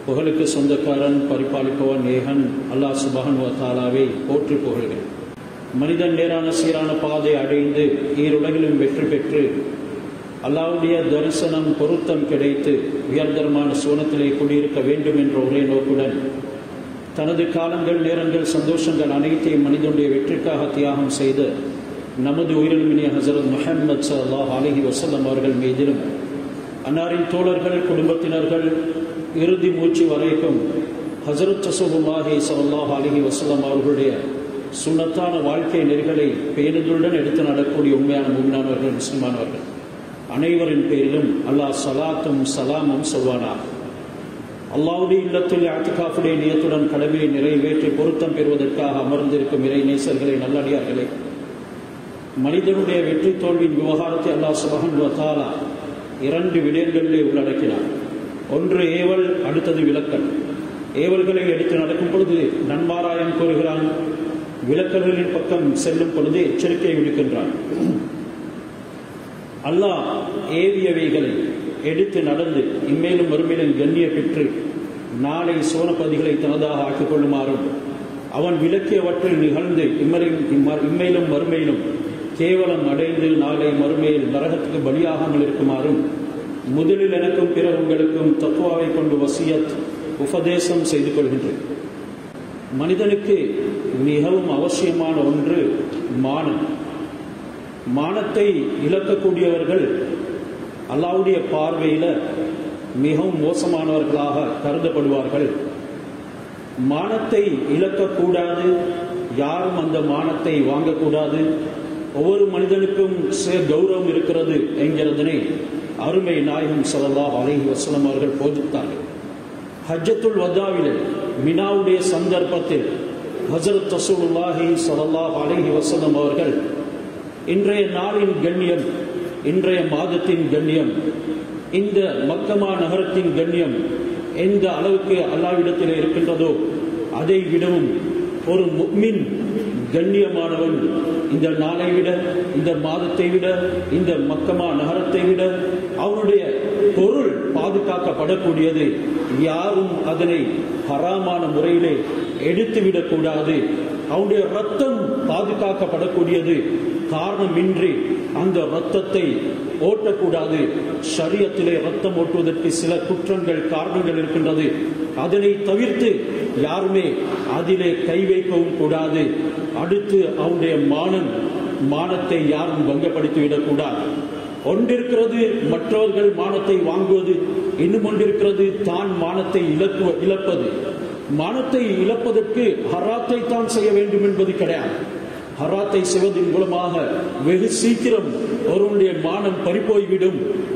புகழுக்கு சொந்தக்காரன் பரிபாலிப்பவன் ஏகன் அல்லாஹ் சுபஹன் தாலாவை போற்றி புகழ்கிறேன் மனிதன் நேரான சீரான பாதை அடைந்து ஈருலகிலும் வெற்றி பெற்று அல்லாவுடைய தரிசனம் பொருத்தம் கிடைத்து உயர்தரமான சோனத்திலே குடியிருக்க வேண்டும் என்ற ஒரே நோக்குடன் தனது காலங்கள் நேரங்கள் சந்தோஷங்கள் அனைத்தையும் மனிதனுடைய வெற்றிக்காக தியாகம் செய்து நமது உயிரிழமினிய ஹசரத் முஹம்மது சல்லாஹ் அலஹி வசல்லம் அவர்கள் மீதிலும் அன்னாரின் தோழர்கள் குடும்பத்தினர்கள் இறுதி மூச்சு வரைக்கும் ஹசரத் ரசூலுல்லாஹி சல்லாஹ் அலஹி வசல்லம் அவர்களுடைய சுண்ணத்தான வாழ்க்கை நெறிகளை பேருந்துடன் எடுத்து நடக்கூடிய உண்மையான முன்னானவர்கள் முஸ்லிமானவர்கள் அனைவரின் பேரிலும் அல்லாஹ் சலாத்தும் சலாமும் சொல்வானா அல்லாவுடைய இல்லத்தில் ஆத்துகாஃபுடைய நியத்துடன் கடமையை நிறைவேற்றி பொருத்தம் பெறுவதற்காக அமர்ந்திருக்கும் இறை நேசர்களை நல்லடியார்களே மனிதனுடைய வெற்றி தோல்வியின் விவகாரத்தை அல்லாஹ் சுபஹன் வத்தாலா இரண்டு விடயங்களிலே உள்ளடக்கினார் ஒன்று ஏவல் அடுத்தது விளக்கல் ஏவல்களை எடுத்து நடக்கும் பொழுது நன்மாராயம் கூறுகிறான் விளக்கல்களின் பக்கம் செல்லும் பொழுது எச்சரிக்கை விடுக்கின்றான் அல்லாஹ் ஏவியவைகளை எடுத்து நடந்து இம்மேலும் மறுமையிலும் கண்ணிய பெற்று நாளை சோனப்பதிகளை தனதாக ஆக்கிக் கொள்ளுமாறும் அவன் விளக்கியவற்றில் நிகழ்ந்து இம்மையிலும் மறுமையிலும் கேவலம் அடைந்து நாளை மறுமையில் நரகத்துக்கு பலியாகாமல் இருக்குமாறும் முதலில் எனக்கும் பிற உங்களுக்கும் தத்துவாவை கொண்டு வசியத் உபதேசம் செய்து கொள்கின்றேன் மனிதனுக்கு மிகவும் அவசியமான ஒன்று மானம் மானத்தை இழக்கக்கூடியவர்கள் அல்லாவுடைய பார்வையில் மிகவும் மோசமானவர்களாக கருதப்படுவார்கள் மானத்தை இழக்கக்கூடாது யாரும் அந்த மானத்தை வாங்கக்கூடாது ஒவ்வொரு மனிதனுக்கும் கௌரவம் இருக்கிறது என்கிறதனை அருமை நாயகம் சல்லா அலஹி வசலம் அவர்கள் போதித்தார்கள் ஹஜ்ஜத்துல் வதாவிலே மினாவுடைய சந்தர்ப்பத்தில் ஹசரத் ரசூலுல்லாஹி சல்லா அலஹி வசலம் அவர்கள் இன்றைய நாளின் கண்ணியம் இன்றைய மாதத்தின் கண்ணியம் இந்த மக்கமா நகரத்தின் கண்ணியம் எந்த அளவுக்கு அல்லாவிடத்தில் இருக்கின்றதோ அதை விடவும் ஒரு முக்மின் கண்ணியமானவன் இந்த நாளை விட இந்த மாதத்தை விட இந்த மக்கமா நகரத்தை விட அவனுடைய பொருள் பாதுகாக்கப்படக்கூடியது யாரும் அதனை ஹராமான முறையிலே எடுத்துவிடக்கூடாது அவனுடைய ரத்தம் பாதுகாக்கப்படக்கூடியது காரணமின்றி அந்த ரத்தத்தை ஓட்டக்கூடாது சரியத்திலே ரத்தம் ஓட்டுவதற்கு சில குற்றங்கள் காரணங்கள் இருக்கின்றது அதனை தவிர்த்து யாருமே அதிலே கை வைக்கவும் கூடாது அடுத்து அவனுடைய மானம் மானத்தை யாரும் பங்கப்படுத்தி விடக்கூடாது ஒன்றிருக்கிறது மற்றவர்கள் மானத்தை வாங்குவது இன்னும் ஒன்றிருக்கிறது தான் மானத்தை இழக்கு இழப்பது மானத்தை இழப்பதற்கு ஹராத்தை தான் செய்ய வேண்டும் என்பது கிடையாது ஹராத்தை செய்வதன் மூலமாக வெகு சீக்கிரம் ஒருவனுடைய மானம் பறிப்போய்விடும்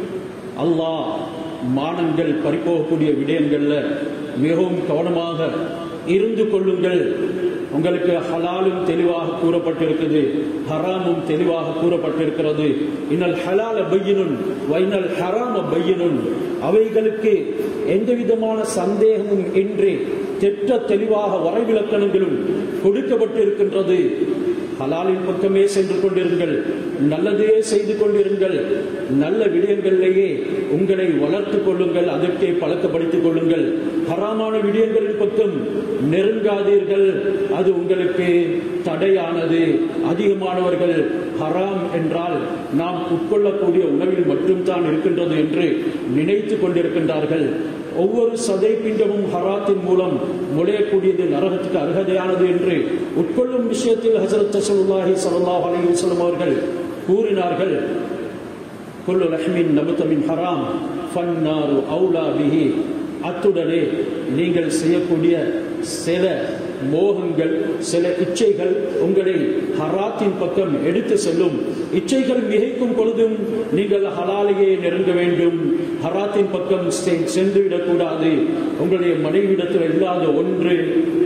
அல்லாஹ் மானங்கள் பறிப்போகக்கூடிய விடயங்கள்ல மிகவும் கவனமாக இருந்து கொள்ளுங்கள் உங்களுக்கு ஹலாலும் தெளிவாக கூறப்பட்டிருக்குது ஹராமும் தெளிவாக கூறப்பட்டிருக்கிறது இன்னல் ஹலால பையனும் வைனல் ஹராம பையனும் அவைகளுக்கு எந்த விதமான சந்தேகமும் இன்றி திட்ட தெளிவாக வரைவிலக்கணங்களும் கொடுக்கப்பட்டிருக்கின்றது ஹலாலின் பக்கமே சென்று கொண்டிருங்கள் நல்லதையே செய்து கொண்டிருங்கள் நல்ல விடயங்களிலேயே உங்களை வளர்த்து கொள்ளுங்கள் அதற்கே பழக்கப்படுத்திக் கொள்ளுங்கள் ஹராமான விடயங்களின் பக்கம் நெருங்காதீர்கள் அது உங்களுக்கு தடையானது அதிகமானவர்கள் ஹராம் என்றால் நாம் உட்கொள்ளக்கூடிய உணவில் மட்டும்தான் இருக்கின்றது என்று நினைத்து கொண்டிருக்கின்றார்கள் ஒவ்வொரு சதை பிண்டமும் ஹராத்தின் மூலம் முளையக்கூடியது நரகத்துக்கு அருகதையானது என்று உட்கொள்ளும் விஷயத்தில் ஹசரத் ரசூலுல்லாஹி ஸல்லல்லாஹு அலைஹி வஸல்லம் அவர்கள் கூறினார்கள் குல்லு லஹ்மின் நபுத்தமின் ஹராம் ஃபன்னாரு அவுலா பிஹி அத்துடனே நீங்கள் செய்யக்கூடிய சில மோகங்கள் சில இச்சைகள் உங்களை ஹராத்தின் பக்கம் எடுத்து செல்லும் இச்சைகள் மிகைக்கும் பொழுதும் நீங்கள் ஹலாலையே நெருங்க வேண்டும் ஹராத்தின் பக்கம் சென்று விடக்கூடாது உங்களுடைய மனைவிடத்தில் இல்லாத ஒன்று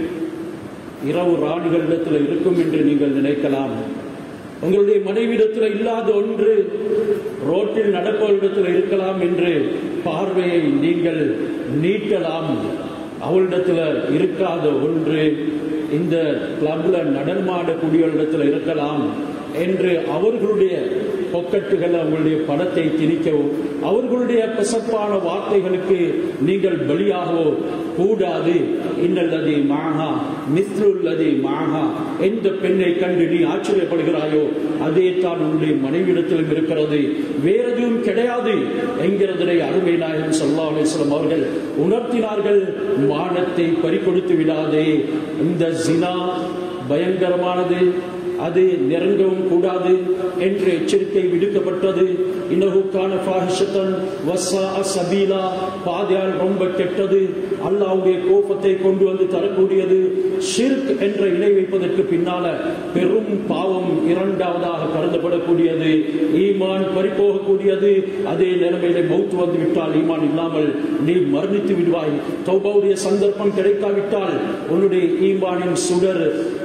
இரவு ராணிகளிடத்தில் இருக்கும் என்று நீங்கள் நினைக்கலாம் உங்களுடைய மனைவிடத்தில் இல்லாத ஒன்று ரோட்டில் நடப்பவரிடத்தில் இருக்கலாம் என்று பார்வையை நீங்கள் நீட்டலாம் அவளிடத்தில் இருக்காத ஒன்று இந்த கிளப்ல நடனமாடக்கூடியவரிடத்தில் இருக்கலாம் என்று அவர்களுடைய பொக்கட்டுகள் அவங்களுடைய பணத்தை திணிக்கவோ அவர்களுடைய கசப்பான வார்த்தைகளுக்கு நீங்கள் பலியாகவோ கூடாது இன்னல்லதி மாகா மிஸ்லுல்லதி மாகா எந்த பெண்ணை கண்டு நீ ஆச்சரியப்படுகிறாயோ அதே தான் உன்னுடைய மனைவிடத்திலும் இருக்கிறது வேற எதுவும் கிடையாது என்கிறதனை அருமை நாயகம் சல்லா அலிஸ்லாம் அவர்கள் உணர்த்தினார்கள் மானத்தை பறிகொடுத்து விடாதே இந்த ஜினா பயங்கரமானது அது நெருங்கவும் கூடாது என்று எச்சரிக்கை விடுக்கப்பட்டது இன்னகுக்கான ஃபாஹிஷத்தன் வசா சபீலா பாதையால் ரொம்ப கெட்டது அல்லாவுடைய கோபத்தை கொண்டு வந்து தரக்கூடியது ஷிர்க் என்ற இணை வைப்பதற்கு பின்னால பெரும் பாவம் இரண்டாவதாக கருதப்படக்கூடியது ஈமான் பறிப்போகக்கூடியது அதே நிலைமையில மௌத்து வந்து விட்டால் ஈமான் இல்லாமல் நீ மரணித்து விடுவாய் தௌபாவுடைய சந்தர்ப்பம் கிடைக்காவிட்டால் உன்னுடைய ஈமானின் சுடர்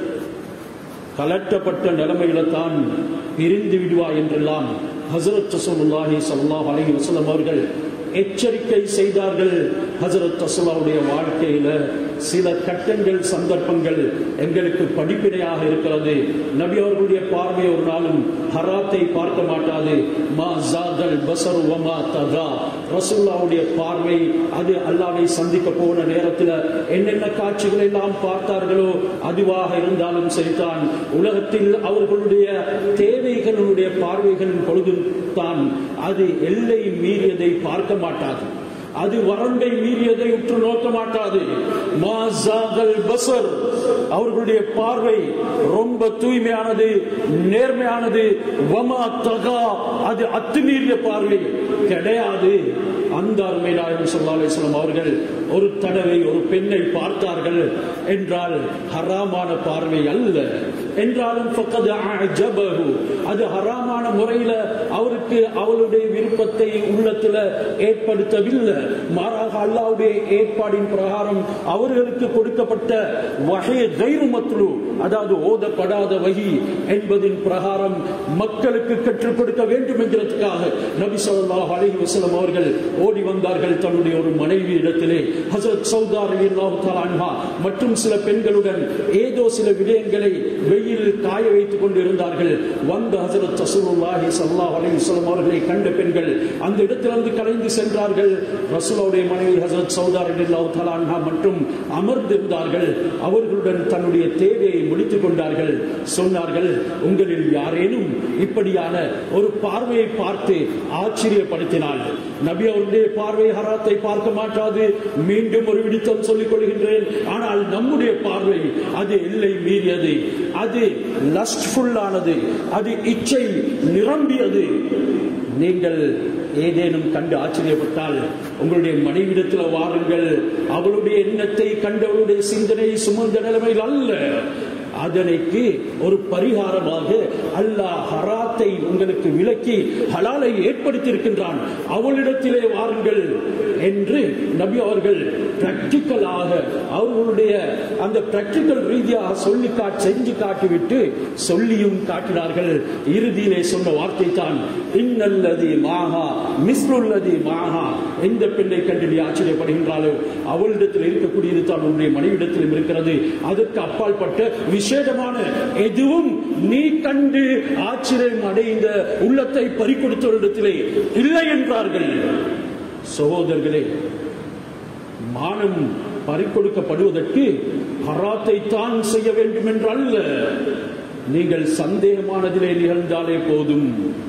கலட்டப்பட்ட நிலைமையில தான் பிரிந்து விடுவாய் என்றெல்லாம் ஹசரத் ரசூலுல்லாஹி ஸல்லல்லாஹு அலைஹி வஸல்லம் அவர்கள் எச்சரிக்கை செய்தார்கள் ஹசரத் ரசூலுடைய வாழ்க்கையில சில கட்டங்கள் சந்தர்ப்பங்கள் எங்களுக்கு படிப்பினையாக இருக்கிறது நபி அவர்களுடைய பார்வை ஒரு நாளும் ஹராத்தை பார்க்க மாட்டாது மா ஜாதல் பசரு வமா ததா ரசூல்லாவுடைய பார்வை அது அல்லாவை சந்திக்க போன நேரத்தில் என்னென்ன காட்சிகள் எல்லாம் பார்த்தார்களோ அதுவாக இருந்தாலும் சரிதான் உலகத்தில் அவர்களுடைய தேவைகளுடைய பார்வைகளின் பொழுது தான் அது எல்லை மீறியதை பார்க்க மாட்டாது அது வரம்பை மீறியதை உற்று நோக்க மாட்டாது மாசாகல் பசர் அவர்களுடைய பார்வை ரொம்ப தூய்மையானது நேர்மையானது வமா தகா அது அத்துமீறிய பார்வை கிடையாது அந்த அருமை நாயகம் ஸல்லல்லாஹு அலைஹி வஸல்லம் அவர்கள் ஒரு தடவை ஒரு பெண்ணை பார்த்தார்கள் என்றால் ஹராமான பார்வை அல்ல என்றாலும் ஃபக்கத் அஅஜபஹு அது ஹராமான முறையில அவருக்கு அவளுடைய விருப்பத்தை உள்ளத்துல ஏற்படுத்தவில்லை மாறாக அல்லாஹ்வுடைய ஏற்பாடின் பிரகாரம் அவர்களுக்கு கொடுக்கப்பட்ட வகை கைரு மத்லு அதாவது ஓதப்படாத வகி என்பதின் பிரகாரம் மக்களுக்கு கற்றுக் கொடுக்க வேண்டும் என்கிறதுக்காக நபி ஸல்லல்லாஹு அலைஹி வஸல்லம் அவர்கள் ஓடி வந்தார்கள் தன்னுடைய ஒரு மனைவி இடத்திலே ஹஜரத் சௌதா ரலியல்லாஹு தஆலா அன்ஹா மற்றும் சில பெண்களுடன் ஏதோ சில விடயங்களை வெயிலில் காய வைத்துக் கொண்டு இருந்தார்கள் வந்த ஹஜரத் ரசூலுல்லாஹி ஸல்லல்லாஹு அலைஹி வஸல்லம் அவர்களை கண்ட பெண்கள் அந்த இடத்திலிருந்து கலைந்து சென்றார்கள் ரசூலுடைய மனைவி ஹஜரத் சௌதா ரலியல்லாஹு தஆலா அன்ஹா மற்றும் அமர்ந்திருந்தார்கள் அவர்களுடன் தன்னுடைய தேவையை முடித்துக் கொண்டார்கள் சொன்னார்கள் உங்களில் யாரேனும் இப்படியான ஒரு பார்வையை பார்த்து ஆச்சரியப்படுத்தினால் நபி அவருடைய பார்வை ஹராத்தை பார்க்க மாட்டாது மீண்டும் ஒரு விடித்தம் சொல்லிக் கொள்கின்றேன் ஆனால் நம்முடைய பார்வை அது எல்லை மீறியது அது லஸ்ட்ஃபுல்லானது அது இச்சை நிரம்பியது நீங்கள் ஏதேனும் கண்டு ஆச்சரியப்பட்டால் உங்களுடைய மனைவிடத்தில் வாருங்கள் அவளுடைய எண்ணத்தை கண்டவளுடைய சிந்தனை சுமந்த நிலைமையில் அல்ல அதனைக்கு ஒரு பரிகாரமாக அல்லாஹ் ஹராத்தை உங்களுக்கு விலக்கி ஹலாலை ஏற்படுத்தி இருக்கின்றான் அவளிடத்திலே வாருங்கள் என்று நபி அவர்கள் பிராக்டிக்கலாக அவர்களுடைய அந்த பிராக்டிக்கல் ரீதியாக சொல்லி காட் செஞ்சு காட்டிவிட்டு சொல்லியும் காட்டினார்கள் இறுதியிலே சொன்ன வார்த்தை தான் இன்னல்லதி மாகா மிஸ்ருல்லதி மாகா எந்த பெண்ணை கண்டு நீ ஆச்சரியப்படுகின்றாலோ அவளிடத்தில் இருக்கக்கூடியது தான் உன்னுடைய மனைவிடத்திலும் இருக்கிறது அதற்கு அப்பால் பட்ட விசேடமான எதுவும் நீ கண்டு ஆச்சரியம் அடைந்த உள்ளத்தை பறிக்கொடுத்தவரிடத்திலே இல்லை என்றார்கள் சகோதரர்களே மானம் பறிக்கொடுக்கப்படுவதற்கு ஹராத்தை தான் செய்ய வேண்டும் என்று அல்ல நீங்கள் சந்தேகமானதிலே நிகழ்ந்தாலே போதும்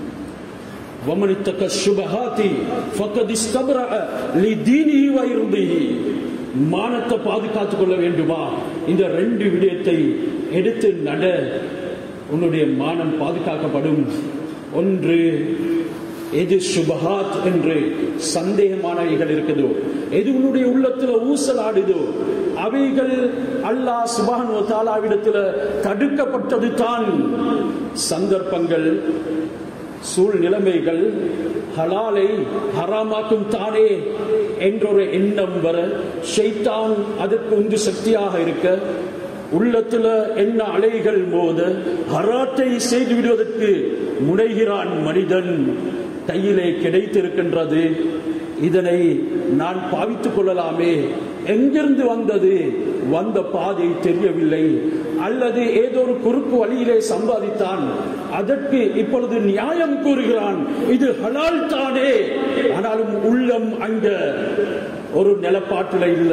ومن اتقى الشبهات فقد استبرأ لدينه وعرضه மானத்தை பாதுகாத்துக் கொள்ள வேண்டுமா இந்த ரெண்டு விடயத்தை எடுத்து நட உன்னுடைய மானம் பாதுகாக்கப்படும் ஒன்று எது சுபஹாத் என்று சந்தேகமானவைகள் இருக்குதோ எது உன்னுடைய உள்ளத்துல ஊசலாடுதோ அவைகள் அல்லாஹ் சுபான் தாலாவிடத்துல தடுக்கப்பட்டது தான் சந்தர்ப்பங்கள் சூழ்நிலைமைகள் ஹலாலை ஹராமாக்கும் தானே என்றொரு எண்ணம் வர ஷைத்தான் அதற்கு உந்து சக்தியாக இருக்க உள்ளத்துல என்ன அலைகள் மோத ஹராத்தை செய்து விடுவதற்கு முனைகிறான் மனிதன் கையிலே கிடைத்திருக்கின்றது இதனை நான் பாவித்துக் கொள்ளலாமே எங்கிருந்து வந்தது வந்த பாதை தெரியவில்லை அல்லது ஏதோ ஒரு குறுக்கு வழியிலே சம்பாதித்தான் அதற்கு இப்பொழுது நியாயம் கூறுகிறான் இது ஹலால் தானே ஆனாலும் உள்ளம் அங்க ஒரு நிலப்பாட்டில் இல்ல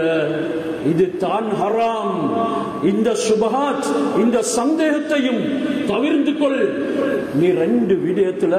இது தான் ஹராம் இந்த சுபஹாத் இந்த சந்தேகத்தையும் தவிர்த்து கொள் நீ ரெண்டு விடயத்துல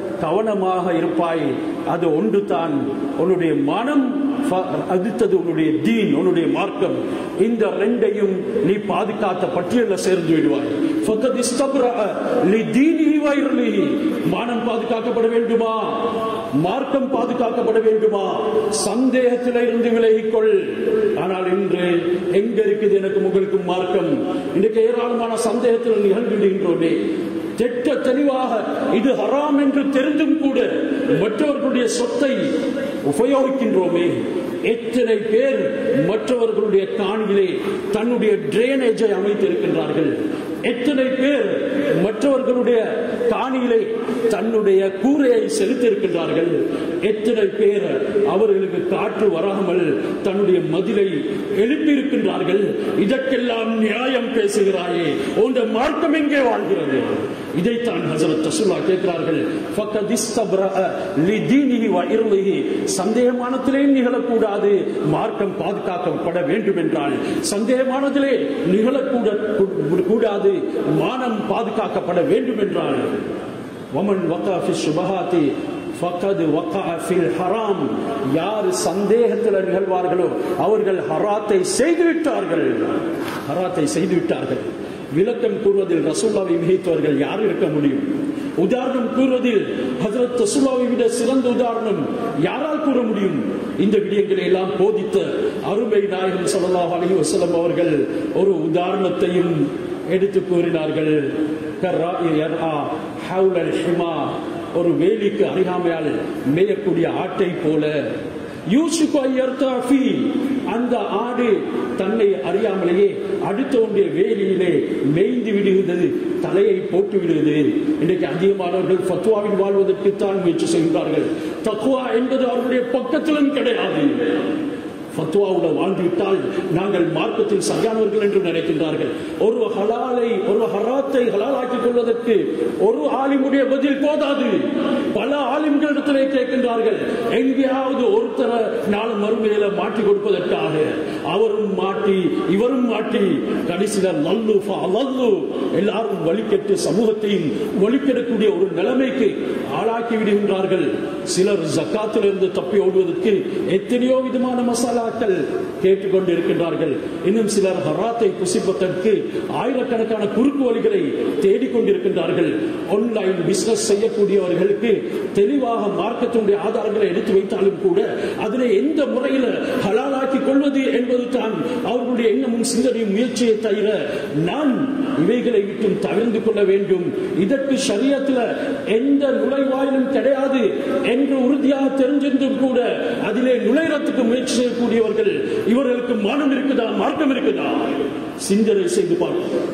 கவனமாக இருப்பாய் அது ஒன்று தான் உன்னுடைய மனம் ஃப- அடுத்தது உன்னுடைய தீன் உன்னுடைய மார்க்கம் இந்த ரெண்டையும் நீ பாதுகாத்த பட்டியலில் சேர்ந்து விடுவாய் ஃபக்கத் இஸ்தப்ரஅ லிதீனிஹி வ இர்லிஹி. மானம் பாதுகாக்கப்பட வேண்டுமா மார்க்கம் பாதுகாக்கப்பட வேண்டுமா சந்தேகத்தில இருந்து விலகிக்கொள் ஆனால் இன்று எங்க இருக்குது எனக்கு உங்களுக்கும் மார்க்கம் இன்றைக்கு ஏராளமான சந்தேகத்தில் நிகழ்கின்றோமே திட்ட தெளிவாக இது ஹராம் என்று தெரிந்தும் கூட மற்றவர்களுடைய சொத்தை உபயோகிக்கின்றோமே எத்தனை பேர் மற்றவர்களுடைய காணியிலே தன்னுடைய டிரைனேஜை அமைத்திருக்கின்றார்கள் எத்தனை பேர் மற்றவர்களுடைய காணியிலே தன்னுடைய கூரையை செலுத்தியிருக்கின்றார்கள் எத்தனை பேர் அவர்களுக்கு காற்று வராமல் தன்னுடைய மதிலை எழுப்பியிருக்கின்றார்கள் இதற்கெல்லாம் நியாயம் பேசுகிறாயே உந்த மார்க்கம் எங்கே வாழ்கிறது இதைத்தான் ஹசரத் ரசூல்லா கேட்கிறார்கள் ஃபக்கத் இஸ்தப்ரஅ லிதீனிஹி வ இர்லிஹி. சந்தேகமானத்திலே நிகழக்கூடாது மார்க்கம் பாதுகாக்கப்பட வேண்டும் என்றால் சந்தேகமானதிலே நிகழக்கூட கூடாது மானம் பாதுகாக்கப்பட வேண்டும் என்றால் வமன் வக்கா ஃபி சுபஹாத்தி ஃபக்கது வக்கா ஃபில் ஹராம் யார் சந்தேகத்தில் நிகழ்வார்களோ அவர்கள் ஹராத்தை செய்து விட்டார்கள் ஹராத்தை செய்து விட்டார்கள் விளக்கம் கூறுவதில் ரசூல்லாவை மிகைத்தவர்கள் யார் இருக்க முடியும் உதாரணம் கூறுவதில் ஹஜரத் ரசூல்லாவை விட சிறந்த உதாரணம் யாரால் கூற முடியும் இந்த விடயங்களை எல்லாம் போதித்த அருமை நாயகம் ஸல்லல்லாஹு அலைஹி வஸல்லம் அவர்கள் ஒரு உதாரணத்தையும் எடுத்து கூறினார்கள் கர்ராஇ யர்ஆ ஹவுலல் ஹிமா ஒரு வேலிக்கு அருகாமையால் மேயக்கூடிய ஆட்டை போல யூசுப் ஐயர்தாஃபி அந்த ஆடு தன்னை அறியாமலேயே அடுத்தவனுடைய வேலியிலே மேய்ந்து விடுகிறது தலையை போட்டு விடுகிறது இன்றைக்கு அதிகமானவர்கள் ஃபத்வாவில் வாழ்வதற்கு தான் முயற்சி செய்கிறார்கள் தக்குவா என்பது அவர்களுடைய பக்கத்திலும் கிடையாது ஃபத்வாவுல வாழ்ந்துவிட்டால் நாங்கள் மார்க்கத்தில் சரியானவர்கள் என்று நினைக்கின்றார்கள் ஒரு ஹலாலை ஒரு ஹராத்தை ஹலாலாக்கிக் கொள்வதற்கு ஒரு ஆலிமுடைய பதில் போதாது பல ஆலிம்களிடத்திலே கேட்கின்றார்கள் எங்கேயாவது ஒருத்தரை நாலு மறுமையில மாட்டி கொடுப்பதற்காக அவரும் மாட்டி இவரும் மாட்டி கடைசியில் லல்லு ஃபா லல்லு எல்லாரும் வழிகெட்டு சமூகத்தையும் வழிகெடக்கூடிய ஒரு நிலைமைக்கு ஆளாக்கி விடுகின்றார்கள் சிலர் ஜக்காத்திலிருந்து தப்பி ஓடுவதற்கு எத்தனையோ விதமான மசாலாக்கள் கேட்டுக்கொண்டு இருக்கின்றார்கள் இன்னும் சிலர் ஹராத்தை புசிப்பதற்கு ஆயிரக்கணக்கான குறுக்கு வழிகளை தேடிக்கொண்டிருக்கின்றார்கள் ஆன்லைன் பிசினஸ் செய்யக்கூடியவர்களுக்கு தெளிவாக மார்க்கத்தினுடைய ஆதாரங்களை எடுத்து வைத்தாலும் கூட அதனை எந்த முறையில் ஹலாலாக்கி கொள்வது என்பது தான் அவர்களுடைய எண்ணமும் சிந்தனையும் முயற்சியை தவிர நான் இவைகளை விட்டும் தவிர்ந்து கொள்ள வேண்டும் இதற்கு சரியத்தில் எந்த நுழைவாயிலும் கிடையாது என்று உறுதியாக தெரிஞ்சிருந்தும் கூட அதிலே நுழைறதுக்கு முயற்சி செய்யக்கூடியவர்கள் இவர்களுக்கு மானம் இருக்குதா மார்க்கம் இருக்குதா சிந்தனை செய்து பார்ப்போம்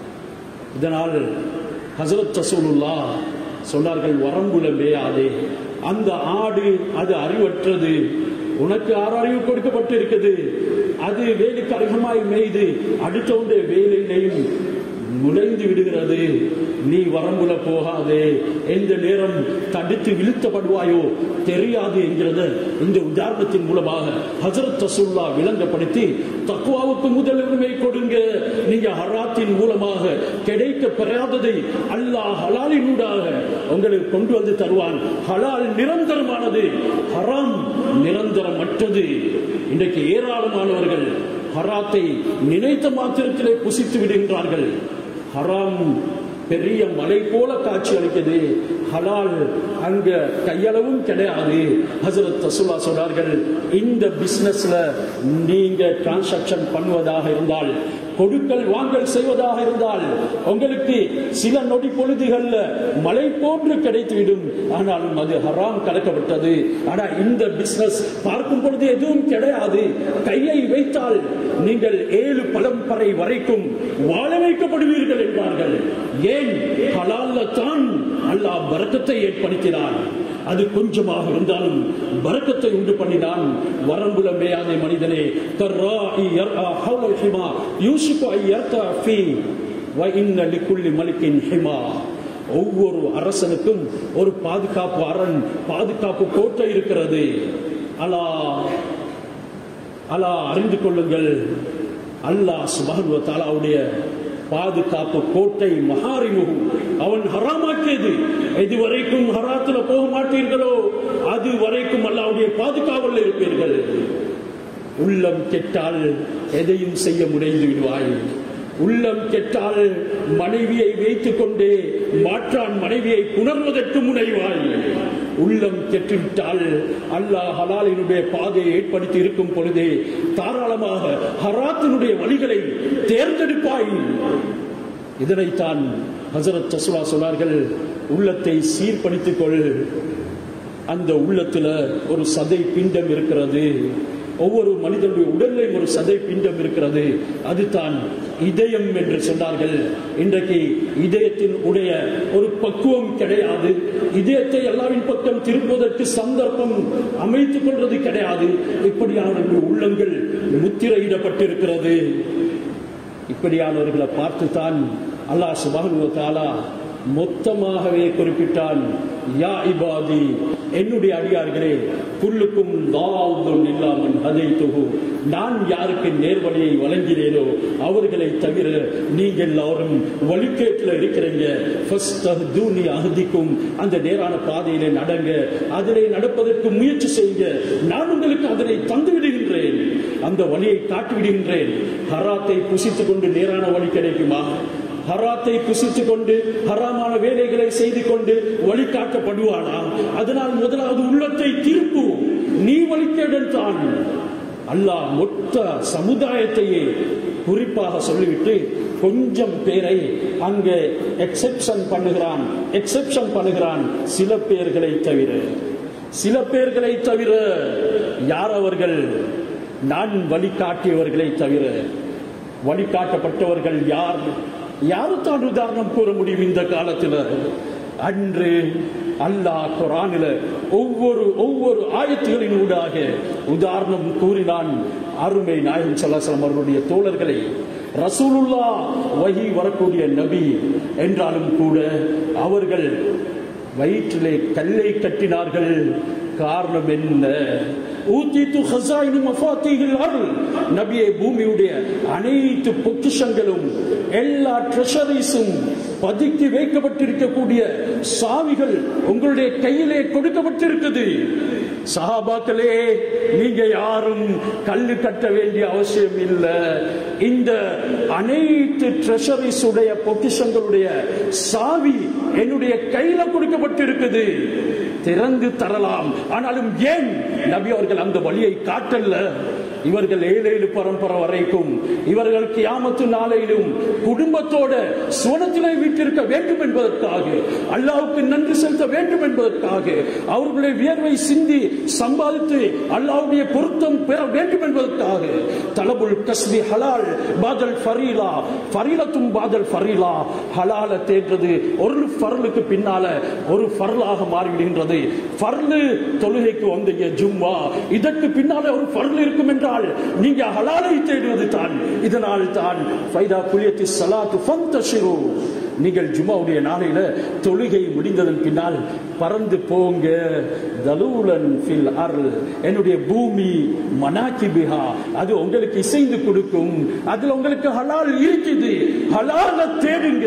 இதனால் ஹசரத் ரசூலுல்லா சொன்னார்கள் வரம்புல மேயாதே அந்த ஆடு அது அறிவற்றது உனக்கு ஆறு அறிவு கொடுக்கப்பட்டு இருக்குது அது வேலைக்கு அருகமாய் மேய்து அடுத்தவனுடைய வேலையிலையும் நுழைந்து விடுகிறது நீ வரம்புல போகாதே எந்த நேரம் தடுத்து இழுத்தப்படுவாயோ தெரியாது என்கிறத இந்த உதாரணத்தின் மூலமாக ஹசரத் ரசூல்லா விளங்கப்படுத்தி தக்குவாவுக்கு முதல் உரிமை கொடுங்க நீங்க ஹராத்தின் மூலமாக கிடைக்க பெறாததை அல்லாஹ் ஹலாலினூடாக உங்களுக்கு கொண்டு வந்து தருவான் ஹலால் நிரந்தரமானது ஹராம் நிரந்தரமற்றது இன்றைக்கு ஏராளமானவர்கள் ஹராத்தை நினைத்த மாத்திரத்திலே புசித்து விடுகின்றார்கள் ஹராம் பெரிய மலை போல காட்சி அளிக்குது ஹலால் அங்க கையளவும் கிடையாது ஹசரத் ரசூலா சொல்றார்கள் இந்த பிசினஸ்ல நீங்க டிரான்சாக்சன் பண்ணுவதாக இருந்தால் கொடுக்கல் வாங்கல் செய்வதாக இருந்தால் உங்களுக்கு சில நொடி பொழுதுகள்ல மலை போன்று கிடைத்துவிடும் ஆனாலும் அது ஹராம் கலக்கப்பட்டது ஆனா இந்த பிசினஸ் பார்க்கும் பொழுது எதுவும் கிடையாது கையை வைத்தால் நீங்கள் ஏழு பரம்பரை வரைக்கும் வாழ வைக்கப்படுவீர்கள் என்றார்கள் ஏன் ஹலால்ல தான் அல்லாஹ் பரக்கத்தை ஏற்படுத்தினான் அது கொஞ்சமாக இருந்தாலும் பரக்கத்தை உண்டு பண்ணினான் வரம்புல மேயாத மனிதனே கர்ராஇ யர்ஆ ஹவுலல் ஹிமா யூசுஃபு ஐ யர்தா ஃபீ வ இன்ன லிக்குல்லி மலிக்கின் ஹிமா ஒவ்வொரு அரசனுக்கும் ஒரு பாதுகாப்பு அரண் பாதுகாப்பு கோட்டை இருக்கிறது அலா அலா அறிந்து கொள்ளுங்கள் அல்லாஹ் சுபஹானஹு தாலாவுடைய பாதுகாப்பு கோட்டை மகாரிமுகு அவன் ஹராமாக்கியது எது வரைக்கும் ஹராத்துல போக மாட்டீர்களோ அது வரைக்கும் அல்லாவுடைய பாதுகாவல் இருப்பீர்கள் உள்ளம் கெட்டால் எதையும் செய்ய முனைந்து விடுவாய் உள்ளம் கெட்டால் மனைவியை வைத்துக் கொண்டே மாற்றான் மனைவியை புணர்வதற்கு முனைவாய் உள்ளம் கெட்டுவிட்டால் அல்லாஹ் ஹலாலினுடைய பாதையை ஏற்படுத்தி இருக்கும் பொழுதே தாராளமாக ஹராத்தினுடைய வழிகளை தேர்ந்தெடுப்பாய் இதனைத்தான் ஹசரத் சசுவா சொன்னார்கள் உள்ளத்தை சீர்படுத்திக் கொள் அந்த உள்ளத்துல ஒரு சதை பிண்டம் இருக்கிறது ஒவ்வொரு மனிதனுடைய உடலில் ஒரு சதை பிண்டம் இருக்கிறது அதுதான் இதயம் என்று சொன்னார்கள் இன்றைக்கு இதயத்தின் உடைய ஒரு பக்குவம் கிடையாது இதயத்தை எல்லாவின் பக்கம் திருப்புவதற்கு சந்தர்ப்பம் அமைத்துக் கொள்வது கிடையாது இப்படியானவர்கள் உள்ளங்கள் முத்திரையிடப்பட்டிருக்கிறது இப்படியானவர்களை பார்த்துத்தான் அல்லாஹ் சுபானு தாலா மொத்தமாகவே குறிப்பிட்டான் யா இபாதி என்னுடைய அடியார்களே குல்லுக்கும் தாவுதும் இல்லாமல் அதை தொகு நான் யாருக்கு நேர்வழியை வழங்கினேனோ அவர்களை தவிர நீங்கள் எல்லாரும் வழிகேட்டில் இருக்கிறீங்க ஃபஸ்தஹ்தூனி அஹ்திக்கும் அந்த நேரான பாதையிலே நடங்க அதிலே நடப்பதற்கு முயற்சி செய்யுங்க நான் உங்களுக்கு அதனை தந்து விடுகின்றேன் அந்த வழியை காட்டி விடுகின்றேன் ஹராத்தை புசித்துக் கொண்டு நேரான வழி கிடைக்குமா ஹராத்தை புசித்துக் கொண்டு ஹராமான வேலைகளை செய்து கொண்டு வழிகாட்டப்படுவானா அதனால் முதலாவது உள்ளத்தை திருப்பு நீ வழிகேடன் தான் அல்லாஹ் மொத்த சமுதாயத்தையே குறிப்பாக சொல்லிவிட்டு கொஞ்சம் பேரை அங்கே எக்ஸெப்ஷன் பண்ணுகிறான் எக்ஸெப்ஷன் பண்ணுகிறான் சில பேர்களை தவிர சில பேர்களை தவிர யார் அவர்கள் நான் வழிகாட்டியவர்களை தவிர வழிகாட்டப்பட்டவர்கள் யார் யாருத்தான் உதாரணம் கூற முடியும் இந்த காலத்தில் அன்று அல்லாஹ் குரானில ஒவ்வொரு ஒவ்வொரு ஆயத்துகளின் ஊடாக உதாரணம் கூறினான் அருமை நாயகம் சல்லாசலம் அவர்களுடைய தோழர்களை ரசூலுல்லா வகி வரக்கூடிய நபி என்றாலும் கூட அவர்கள் வயிற்றிலே கல்லை கட்டினார்கள் காரணம் என்ன ஊத்தித்து ஹசாயினு மஃபாத்தீகில் அருள் நபியே பூமியுடைய அனைத்து பொக்கிஷங்களும் எல்லா ட்ரெஷரிஸும் பதுக்கி வைக்கப்பட்டிருக்கக்கூடிய சாவிகள் உங்களுடைய கையிலே கொடுக்கப்பட்டிருக்குது சஹாபாக்களே நீங்க யாரும் கல்லு கட்ட வேண்டிய அவசியம் இல்லை இந்த அனைத்து ட்ரெஷரிஸ் உடைய பொக்கிஷங்களுடைய சாவி என்னுடைய கையில கொடுக்கப்பட்டிருக்குது திறந்து தரலாம் ஆனாலும் ஏன் நபி அவர்கள் அந்த வழியை காட்டல்ல இவர்கள் ஏழு ஏழு பரம்பரை வரைக்கும் இவர்கள் கியாமத்து நாளையிலும் குடும்பத்தோட சுவனத்திலே வீட்டிருக்க வேண்டும் என்பதற்காக அல்லாவுக்கு நன்றி செலுத்த வேண்டும் என்பதற்காக அவர்களுடைய வியர்வை சிந்தி சம்பாதித்து அல்லாவுடைய பொருத்தம் பெற வேண்டும் என்பதற்காக தலபுல் கஸ்பி ஹலால் பாதல் ஃபரீலா ஃபரீலத்தும் பாதல் ஃபரீலா ஹலால தேடுறது ஒரு ஃபர்லுக்கு பின்னால ஒரு ஃபர்லாக மாறிவிடுகின்றது ஃபர்லு தொழுகைக்கு வந்தீங்க ஜும்மா இதற்கு பின்னால ஒரு ஃபர்ல் இருக்கும் என்றால் நீங்க ஹலாலை தேடுவது தான் இதனால் தான் ஃபைதா குலியத்தி சலாத்து ஃபந்தஷிரு நீங்கள் ஜும்மாவுடைய நாளையில தொழுகை முடிந்ததன் பின்னால் பறந்து போங்க தலூலன் ஃபில் அருள் என்னுடைய பூமி மனாக்கி பிஹா அது உங்களுக்கு இசைந்து கொடுக்கும் அதுல உங்களுக்கு ஹலால் இருக்குது ஹலால தேடுங்க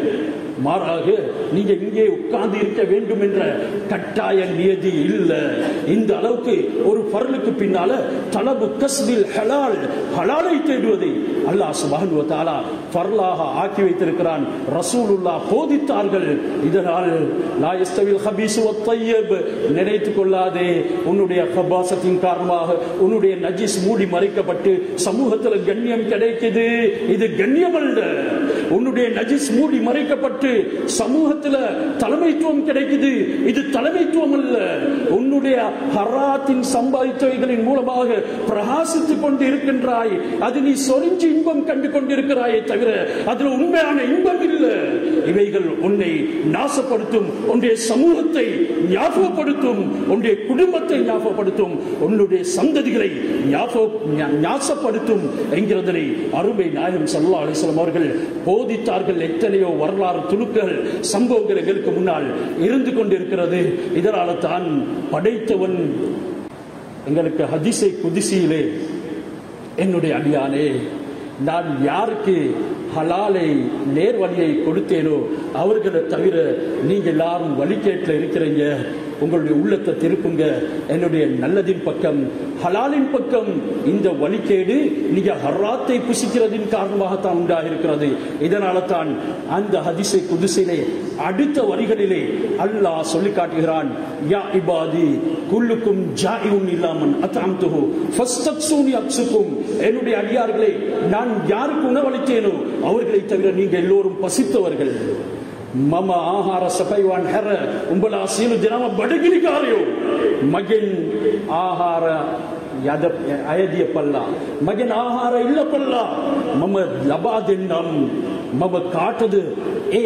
மாறாக நீங்க இங்கே உட்கார்ந்து இருக்க வேண்டும் என்ற கட்டாய நியதி இல்ல இந்த அளவுக்கு ஒரு பரலுக்கு பின்னால தலபு கஸ்பில் ஹலால் ஹலாலை தேடுவதை அல்லாஹ் சுபஹானு வ தஆலா ஃபர்லாக ஆக்கி வைத்திருக்கிறான் ரசூலுல்லா போதித்தார்கள் இதனால் லா யஸ்தவில் ஹபீஸ் வத் தய்யிப் நினைத்துக் கொள்ளாதே உன்னுடைய ஹபாசத்தின் காரணமாக உன்னுடைய நஜிஸ் மூடி மறைக்கப்பட்டு சமூகத்தில் கண்ணியம் கிடைக்குது இது கண்ணியம் அல்ல உன்னுடைய நஜிஸ் மூடி மறைக்கப்பட்டு சமூகத்துல தலைமைத்துவம் கிடைக்குது இது தலைமைத்துவம் அல்ல உன்னுடைய ஹராத்தின் சம்பாதித்தவைகளின் மூலமாக பிரகாசித்துக் கொண்டு இருக்கின்றாய் அது நீ சொரிஞ்சு இன்பம் கண்டு கொண்டிருக்கிறாயே தவிர அதுல உண்மையான இன்பம் இல்லை இவைகள் உன்னை நாசப்படுத்தும் உன்னுடைய சமூகத்தை ஞாபகப்படுத்தும் உன்னுடைய குடும்பத்தை ஞாபகப்படுத்தும் உன்னுடைய சந்ததிகளை ஞாபக- ஞா- ஞாசப்படுத்தும் என்கிறதனை அருமை நாயகம் சல்லா அலிஸ்லாம் அவர்கள் போதித்தார்கள் எத்தனையோ வரலாறு துணுக்குகள் சம்பவங்கள் எங்களுக்கு முன்னால் இருந்து கொண்டிருக்கிறது இதனால தான் படைத்தவன் எங்களுக்கு ஹதிசை குதிசியிலே என்னுடைய அடியானே நான் யாருக்கு ஹலாலை நேர்வழியை கொடுத்தேனோ அவர்களை தவிர நீங்க எல்லாரும் வழிகேட்டில் இருக்கிறீங்க உங்களுடைய உள்ளத்தை திருப்புங்க என்னுடைய நல்லதின் பக்கம் ஹலாலின் பக்கம் இந்த வழிகேடு நீங்க ஹர்ராத்தை புசிக்கிறதின் காரணமாகத்தான் உண்டாகிருக்கிறது இதனால தான் அந்த ஹதிசை குதிசிலே அடுத்த வரிகளிலே அல்லாஹ் சொல்லி காட்டுகிறான் யா இபாதி குல்லுக்கும் ஜாயிவும் இல்லாமன் அத்தாம்துஹு ஃபஸ்தக்ஸூனி அக்ஸுக்கும் என்னுடைய அடியார்களே நான் யாருக்கு உணவளித்தேனோ அவர்களை தவிர நீங்க எல்லோரும் பசித்தவர்கள் ಮಮ ಆಹಾರ ಸಪೈವಾನ್ ಹೆರ ಉಂಬಲ ಸೀಲು ದಿನವ ಬಡಗಿಲಿಗಾರೆಯೋ ಮಗಿನ್ ಆಹಾರ ಯದ ಅಯದಿಯ ಪಲ್ಲ ಮಗಿನ ಆಹಾರ ಇಲ್ಲ ಪಲ್ಲ ಮಮ ಲಬಾದೆನ್ನಂ ಮಮ ಕಾಟದು ಏ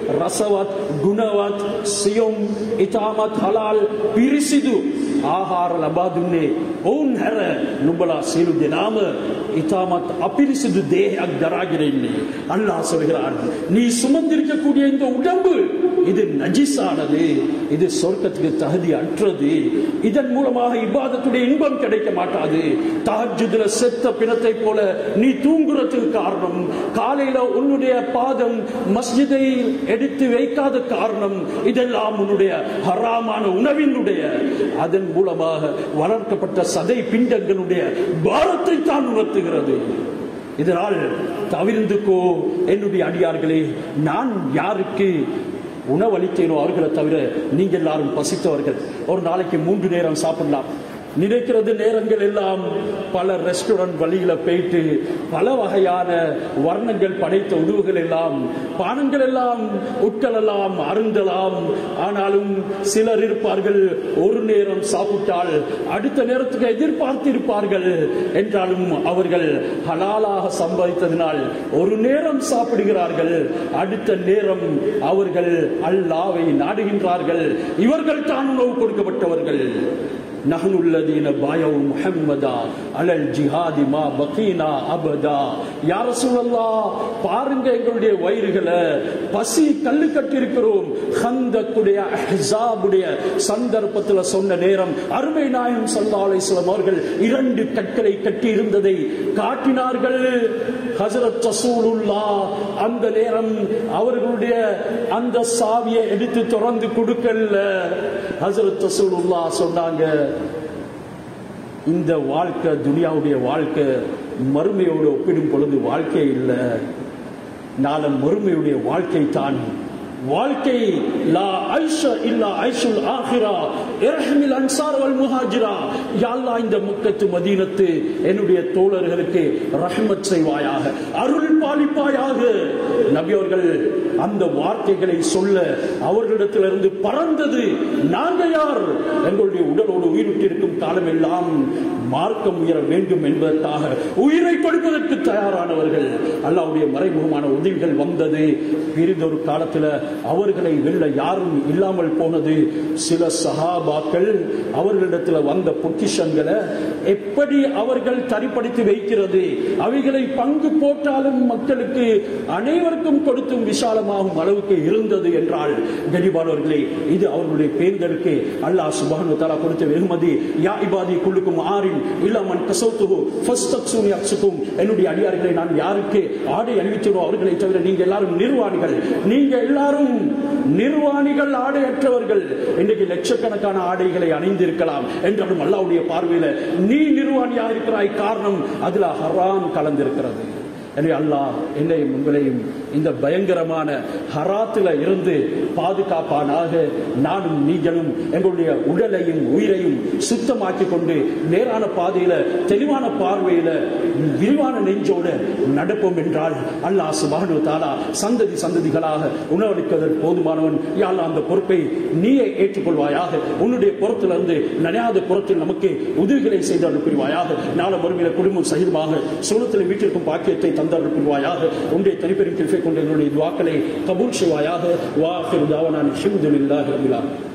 ರಸವತ್ ಗುಣವತ್ ಸಿಯಂ ಇತಾಮತ್ ಹಲಾಲ್ ಪಿರಿಸಿದು ආහාර ලබා දුන්නේ ඔවුන් හැර නුඹලා සියලු දෙනාම இதாமத் அப்பிரிசிது தேகம் தராගෙන ඉන්නේ அல்லாஹ் சொல்கிறான் நீ சுமந்திருக்கக்கூடிய இந்த உடம்பு இது நஜிஸானது இது சொர்க்கத்துக்கு தகுதி அற்றது இதன் மூலமாக இபாதத்துடைய இன்பம் கிடைக்க மாட்டாது தஹஜுதுல செத்த பிணத்தை போல நீ தூங்குறதுக்கு காரணம் காலையில உன்னுடைய பாதம் மஸ்ஜிதை எடுத்து வைக்காத காரணம் இதெல்லாம் உன்னுடைய ஹராமான உணவினுடைய அதன் மூலமாக வளர்க்கப்பட்ட சதை பிண்டங்களுடைய பாரத்தை தான் உணர்த்துகிறது இதனால் தவிர்ந்துக்கோ என்னுடைய அடியார்களே நான் யாருக்கு உணவளித்தேனோ அவர்களை தவிர நீங்க எல்லாரும் பசித்தவர்கள் ஒரு நாளைக்கு மூன்று நேரம் சாப்பிடலாம் நினைக்கிறது நேரங்கள் எல்லாம் பல ரெஸ்டாரண்ட் வழியில போயிட்டு பல வகையான வர்ணங்கள் படைத்த உணவுகள் எல்லாம் பானங்கள் எல்லாம் உட்கொள்ளலாம் அருந்தலாம் ஆனாலும் சிலர் இருப்பார்கள் ஒரு நேரம் சாப்பிட்டால் அடுத்த நேரத்துக்கு எதிர்பார்த்து இருப்பார்கள் என்றாலும் அவர்கள் ஹலாலாக சம்பாதித்ததினால் ஒரு நேரம் சாப்பிடுகிறார்கள் அடுத்த நேரம் அவர்கள் அல்லாவை நாடுகின்றார்கள் இவர்கள் தான் உணவு கொடுக்கப்பட்டவர்கள் نحن الذين بايعوا محمدا على الجهاد ما بقينا ابدا يا رسول الله பாருங்க எங்களுடைய வயிறுகளை பசி கல்லு கட்டி இருக்கிறோம் ஹந்தக்குடைய அஹ்ஸாபுடைய சந்தர்ப்பத்தில் சொன்ன நேரம் அருமை நாயகம் ஸல்லல்லாஹு அலைஹி வஸல்லம் அவர்கள் இரண்டு கற்களை கட்டி இருந்ததை காட்டினார்கள் ஹஜரத் ரசூலுல்லாஹ் அந்த நேரம் அவர்களுடைய அந்த சாவியை எடுத்து திறந்து கொடுக்கல ஹஜரத் ரசூலுல்லாஹ் சொன்னாங்க இந்த வாழ்க்கை துனியாவுடைய வாழ்க்கை மறுமையோடு ஒப்பிடும் பொழுது வாழ்க்கை இல்லை நாளை மறுமையுடைய வாழ்க்கை தான் வாழ்க்கை லா ஐஷ இல்லா ஐஷுல் ஆஹிரா இரஹமில் அன்சார் வல் முஹாஜிரா யா அல்லாஹ் இந்த முக்கத்து மதீனத்து என்னுடைய தோழர்களுக்கு ரஹ்மத் செய்வாயாக அருள் பாலிப்பாயாக நபி அவர்கள் அந்த வார்த்தைகளை சொல்ல அவர்களிடத்திலிருந்து பறந்தது நாங்க யார் எங்களுடைய உடலோடு உயிரிட்டிருக்கும் காலம் எல்லாம் மார்க்கம் உயர வேண்டும் என்பதற்காக உயிரை கொடுப்பதற்கு தயாரானவர்கள் அல்லாவுடைய மறைமுகமான உதவிகள் வந்தது பிரிதொரு காலத்துல அவர்களை வெல்ல யாரும் இல்லாமல் போனது சில சஹாபாக்கள் அவர்களிடத்துல வந்த பொக்கிஷங்களை எப்படி அவர்கள் தரிப்படுத்தி வைக்கிறது அவைகளை பங்கு போட்டாலும் மக்களுக்கு அனைவருக்கும் கொடுத்தும் விசாலமாகும் அளவுக்கு இருந்தது என்றால் கனிபானவர்களே இது அவர்களுடைய பேர்களுக்கு அல்லாஹ் சுபானு தலா கொடுத்த வெகுமதி யா இபாதி குள்ளுக்கும் ஆறின் இல்லாமன் கசௌத்துகு ஃபஸ்தக்சூனி அக்சுக்கும் என்னுடைய அடியார்களை நான் யாருக்கு ஆடை அணிவித்தனோ அவர்களை தவிர நீங்க எல்லாரும் நிர்வாணிகள் நீங்க எல்லாரும் நிர்வாணிகள் ஆடையற்றவர்கள் இன்றைக்கு லட்சக்கணக்கான ஆடைகளை அணிந்திருக்கலாம் என்றாலும் அல்லாவுடைய பார்வையில நீ நிர்வாணியாக இருக்கிறாய் காரணம் அதுல ஹராம் கலந்திருக்கிறது எனவே அல்லாஹ் என்னையும் உங்களையும் இந்த பயங்கரமான ஹராத்துல இருந்து பாதுகாப்பானாக நானும் நீங்களும் எங்களுடைய உடலையும் உயிரையும் சுத்தமாக்கி கொண்டு நேரான பாதையில தெளிவான பார்வையில விரிவான நெஞ்சோடு நடப்போம் என்றால் அல்லாஹ் சுபானு தாலா சந்ததி சந்ததிகளாக உணவளிப்பதற்கு போதுமானவன் யாழ்லா அந்த பொறுப்பை நீயே ஏற்றுக்கொள்வாயாக உன்னுடைய புறத்திலிருந்து நனையாத புறத்தில் நமக்கு உதவிகளை செய்து அனுப்புவாயாக நாளை வறுமையில குடும்பம் சகிதமாக சூழத்தில் வீட்டிற்கும் பாக்கியத்தை தந்து அனுப்புவாயாக உன்னுடைய தனிப்பெரும் கிருப்பை கொண்டு என்னுடைய துவாக்களை கபூல் செய்வாயாக வாஹிர் தாவனான் ஷிமுதுல்லாஹி ரபிலா